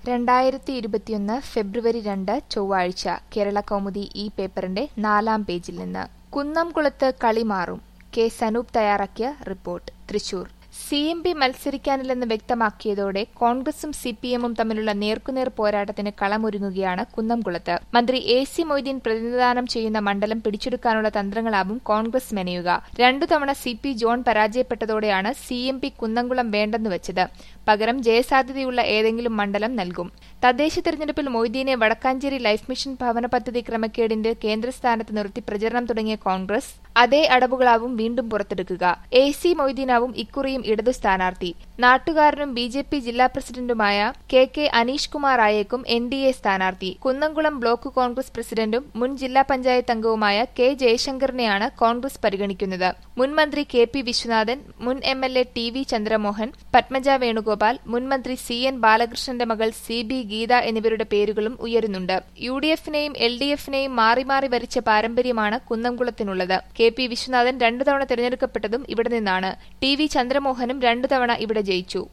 രണ്ടായിരത്തി ഇരുപത്തിയൊന്ന് ഫെബ്രുവരി രണ്ട് ചൊവ്വാഴ്ച കേരള കൗമുദി ഈ പേപ്പറിന്റെ നാലാം പേജിൽ നിന്ന് കുന്നംകുളത്ത് കളി മാറും കെ സനൂപ് തയ്യാറാക്കിയ report Thrissur C M P മത്സരിക്കാനില്ലെന്ന് വ്യക്തമാക്കിയതോടെ കോൺഗ്രസും സി പി എമ്മും തമ്മിലുള്ള നേർക്കുനേർ പോരാട്ടത്തിന് കളമൊരുങ്ങുകയാണ് കുന്നംകുളത്ത് മന്ത്രി എ സി മൊയ്തീൻ പ്രതിനിധാനം ചെയ്യുന്ന മണ്ഡലം പിടിച്ചെടുക്കാനുള്ള തന്ത്രങ്ങളാവും കോൺഗ്രസ് മെനയുക രണ്ടു തവണ സി പി ജോൺ പരാജയപ്പെട്ടതോടെയാണ് സി എം പി കുന്നംകുളം വേണ്ടെന്ന് വെച്ചത് പകരം ജയസാധ്യതയുള്ള ഏതെങ്കിലും മണ്ഡലം നൽകും തദ്ദേശ തെരഞ്ഞെടുപ്പിൽ മൊയ്തീനെ വടക്കാഞ്ചേരി ലൈഫ് മിഷൻ ഭവന പദ്ധതി ക്രമക്കേടിന്റെ കേന്ദ്രസ്ഥാനത്ത് നിർത്തി പ്രചരണം തുടങ്ങിയ കോൺഗ്രസ് അതേ അടവുകളാവും വീണ്ടും പുറത്തെടുക്കുക എ സി മൊയ്തീനാവും ഇക്കുറിയും ഇടതു സ്ഥാനാർത്ഥി നാട്ടുകാരനും ബി ജെ പി ജില്ലാ പ്രസിഡന്റുമായ കെ കെ അനീഷ് കുമാർ ആയേക്കും എൻ ഡി എ സ്ഥാനാർത്ഥി കുന്നംകുളം ബ്ലോക്ക് കോൺഗ്രസ് പ്രസിഡന്റും മുൻ ജില്ലാ പഞ്ചായത്ത് അംഗവുമായ കെ ജയശങ്കറിനെയാണ് കോൺഗ്രസ് പരിഗണിക്കുന്നത് മുൻ മന്ത്രി കെ പി വിശ്വനാഥൻ മുൻ M L A T V Chandramohan Padmaja Venugopal മുൻ മന്ത്രി സി എൻ ബാലകൃഷ്ണന്റെ മകൾ സി ബി ഗീത എന്നിവരുടെ പേരുകളും ഉയരുന്നുണ്ട് യു ഡി എഫിനെയും എൽ ഡി എഫിനെയും മാറി മാറി ഭരിച്ച പാരമ്പര്യമാണ് കുന്നംകുളത്തിനുള്ളത് കെ പി വിശ്വനാഥൻ രണ്ടു തവണ തിരഞ്ഞെടുക്കപ്പെട്ടതും ഇവിടെ നിന്നാണ് ടി വി ചന്ദ്രമോഹനും രണ്ടു തവണ ഇവിടെ ജയിച്ചു